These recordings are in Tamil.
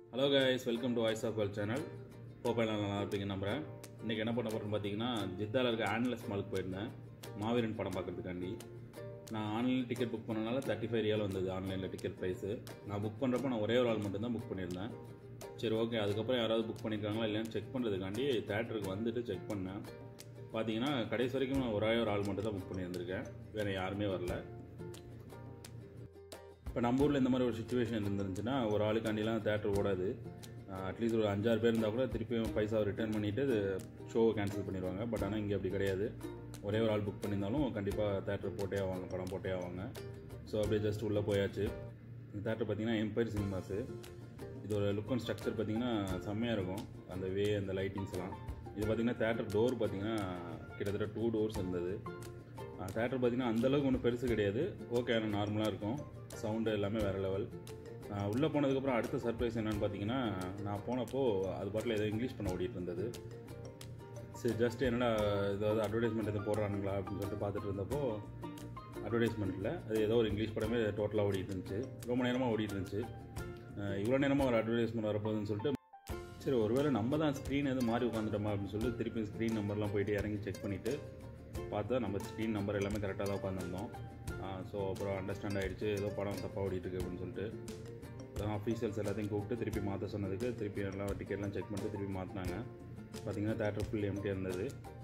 hello guys welcome to voice of world channel போப்பெல்லாம் நல்லா இருப்பீங்க நம்புகிறேன் இன்றைக்கி என்ன பண்ண போகிறேன்னு பார்த்தீங்கன்னா ஜித்தாவில் இருக்க ஆன்லஸ் மாலுக்கு போயிருந்தேன் மாவீரன் படம் பார்க்கறதுக்காண்டி நான் ஆன்லைன் டிக்கெட் புக் பண்ணனால தேர்ட்டி ஃபைவ் ரியால் வந்தது ஆன்லைனில் டிக்கெட் ப்ரைஸு நான் புக் பண்ணுறப்ப நான் ஒரே ஒரு ஆள் மட்டும்தான் புக் பண்ணியிருந்தேன் சரி ஓகே அதுக்கப்புறம் யாராவது புக் பண்ணியிருக்காங்களா இல்லையான்னு செக் பண்ணுறதுக்காண்டி தேட்டருக்கு வந்துட்டு செக் பண்ணேன் பார்த்தீங்கன்னா கடைசி வரைக்கும் நான் ஒரே ஒரு ஆள் மட்டும் தான் புக் பண்ணியிருந்திருக்கேன் வேறு யாருமே வரல இப்போ நம்ம ஊரில் இந்த மாதிரி ஒரு சுச்சுவேஷன் இருந்துருந்துச்சுன்னா ஒரு ஆளுக்காண்டிலாம் தேட்டர் ஓடாது அட்லீஸ்ட் ஒரு அஞ்சாறு பேர் இருந்தால் கூட திருப்பியும் பைசா ரிட்டர்ன் பண்ணிவிட்டு ஷோவை கேன்சல் பண்ணிடுவாங்க பட் ஆனால் இங்கே அப்படி கிடையாது ஒரே ஒரு ஆள் புக் பண்ணியிருந்தாலும் கண்டிப்பாக தேட்டர் போட்டே ஆவாங்க படம் போட்டே ஆவாங்க ஸோ அப்படியே ஜஸ்ட் உள்ளே போயாச்சு இந்த தேட்டர் பார்த்தீங்கன்னா எம்பையர் சினிமாஸு இதோட லுக் அண்ட் ஸ்ட்ரக்சர் பார்த்தீங்கன்னா செம்மையாக இருக்கும் அந்த வே அந்த லைட்டிங்ஸ்லாம் இது பார்த்தீங்கன்னா தேட்டர் டோர் பார்த்தீங்கன்னா கிட்டத்தட்ட டூ டோர்ஸ் இருந்தது தேட்டர் பார்த்தீங்கன்னா அந்தளவுக்கு ஒன்றும் பெருசு கிடையாது ஓகே ஆனால் நார்மலாக இருக்கும் சவுண்டு எல்லாமே வேறு லெவல் உள்ளே போனதுக்கப்புறம் அடுத்த சர்ப்ரைஸ் என்னென்னு பார்த்தீங்கன்னா நான் போனப்போ அது பாட்டில் ஏதோ இங்கிலீஷ் பண்ண ஓடிட்டு இருந்தது சரி ஜஸ்ட் என்னடா ஏதாவது அட்வர்டைஸ்மெண்ட் எதுவும் போடுறானுங்களா அப்படின்னு சொல்லிட்டு பார்த்துட்டு இருந்தப்போ அட்வர்டைஸ்மெண்ட்டில் அது ஏதோ ஒரு இங்கிலீஷ் படமே டோட்டலாக ஓடிட்டு இருந்துச்சு ரொம்ப நேரமாக ஓடிட்டு இருந்துச்சு இவ்வளோ நேரமாக ஒரு அட்வர்டைஸ்மெண்ட் வரப்போகுதுன்னு சொல்லிட்டு சரி ஒருவேளை நம்ம தான் ஸ்க்ரீன் எதுவும் மாறி உட்காந்துட்டோமா அப்படின்னு சொல்லிட்டு திருப்பி ஸ்க்ரீன் நம்பர்லாம் போயிட்டு இறங்கி செக் பண்ணிவிட்டு பார்த்தா நம்ம ஸ்க்ரீன் நம்பர் எல்லாமே கரெக்டாக தான் உட்காந்துருந்தோம் ஸோ அப்புறம் அண்டர்ஸ்டாண்ட் ஆகிடுச்சு ஏதோ படம் தப்பாக ஓடிட்டுருக்கு அப்படின்னு சொல்லிட்டு ஆஃபீஸியல்ஸ் எல்லாத்தையும் கூப்பிட்டு திருப்பி மாற்ற சொன்னதுக்கு திருப்பி எல்லாம் டிக்கெட்லாம் செக் பண்ணிட்டு திருப்பி மாற்றினாங்க பார்த்தீங்கன்னா தேட்டர் ஃபுல் எம்டியாக இருந்தது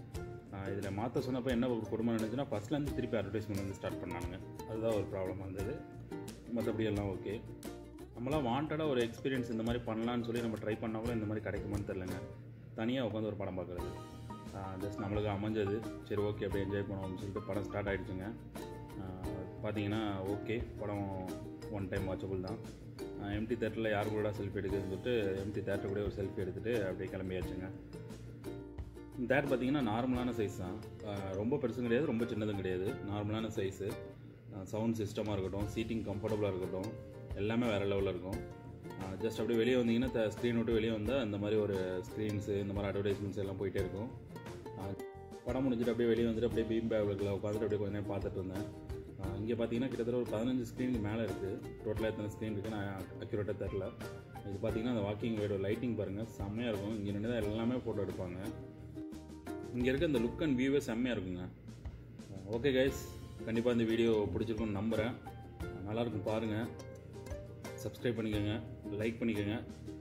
இதில் மாற்ற சொன்னப்போ என்ன ஒரு குடும்பம் இருந்துச்சுன்னா ஃபஸ்ட்லேருந்து திருப்பி அட்வர்டைஸ்மெண்ட் வந்து ஸ்டார்ட் பண்ணாங்க அதுதான் ஒரு ப்ராப்ளமாக இருந்தது மற்றபடி எல்லாம் ஓகே நம்மளாம் வாண்டடாக ஒரு எக்ஸ்பீரியன்ஸ் இந்த மாதிரி பண்ணலான்னு சொல்லி நம்ம ட்ரை பண்ணால் கூட இந்த மாதிரி கிடைக்குமான்னு தெரிலங்க தனியாக உட்காந்து ஒரு படம் பார்க்குறது ஜஸ்ட் நம்மளுக்கு அமைஞ்சது சரி ஓகே அப்படியே என்ஜாய் பண்ணுவோம் அப்படின்னு சொல்லிட்டு படம் ஸ்டார்ட் ஆகிடுச்சுங்க பார்த்தீங்கன்னா ஓகே படம் ஒன் டைம் வாட்சபுள் தான் எம்டி தேட்டரில் யார் கூட செல்ஃபி எடுக்குதுன்னு சொல்லிட்டு எம்டி தேட்டர் கூட ஒரு செல்ஃபி எடுத்துகிட்டு அப்படியே கிளம்பியாச்சுங்க இந்த தேட்டர் பார்த்தீங்கன்னா நார்மலான சைஸ் தான் ரொம்ப பெருசும் கிடையாது ரொம்ப சின்னதும் கிடையாது நார்மலான சைஸு சவுண்ட் சிஸ்டமாக இருக்கட்டும் சீட்டிங் கம்ஃபர்டபுளாக இருக்கட்டும் எல்லாமே வேறு லெவலில் இருக்கும் ஜஸ்ட் அப்படியே வெளியே வந்தீங்கன்னா ஸ்க்ரீன் விட்டு வெளியே வந்தால் இந்த மாதிரி ஒரு ஸ்க்ரீன்ஸு இந்த மாதிரி அட்வர்டைஸ்மெண்ட்ஸ் எல்லாம் போயிட்டே இருக்கும் படம் முடிஞ்சுட்டு அப்படியே வெளியே வந்துட்டு அப்படியே பீம் பேக்கில் உட்காந்துட்டு அப்படியே கொஞ்சம் நேரம் பார்த்துட்டு இருந்தேன் இங்கே பார்த்தீங்கன்னா கிட்டத்தட்ட ஒரு பதினஞ்சு ஸ்க்ரீனுக்கு மேலே இருக்குது டோட்டலாக எத்தனை ஸ்க்ரீன் இருக்குது நான் அக்யூரேட்டாக தெரில இது பார்த்தீங்கன்னா அந்த வாக்கிங் வேடோ லைட்டிங் பாருங்கள் செம்மையாக இருக்கும் இங்கே நின்று தான் எல்லாமே ஃபோட்டோ எடுப்பாங்க இங்கே இருக்க இந்த லுக் அண்ட் வியூவே செம்மையாக இருக்குங்க ஓகே கைஸ் கண்டிப்பாக இந்த வீடியோ பிடிச்சிருக்குன்னு நம்புகிறேன் நல்லாயிருக்கும் பாருங்கள் சப்ஸ்கிரைப் பண்ணிக்கோங்க லைக் பண்ணிக்கோங்க